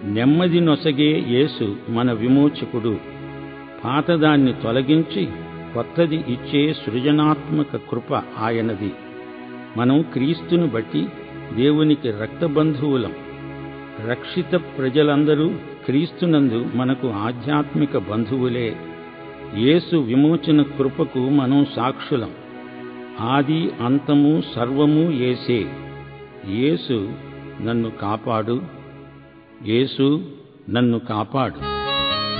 నెమ్మది నొసగే యేసు మన విమోచకుడు పాతదాన్ని తొలగించి కొత్తది ఇచ్చే సృజనాత్మక కృప ఆయనది మనం క్రీస్తును బట్టి దేవునికి రక్తబంధువులం రక్షిత ప్రజలందరూ క్రీస్తునందు మనకు ఆధ్యాత్మిక బంధువులే యేసు విమోచన కృపకు మనం సాక్షులం ఆది అంతము సర్వము ఏసే యేసు నన్ను కాపాడు యేసు నన్ను కాపాడు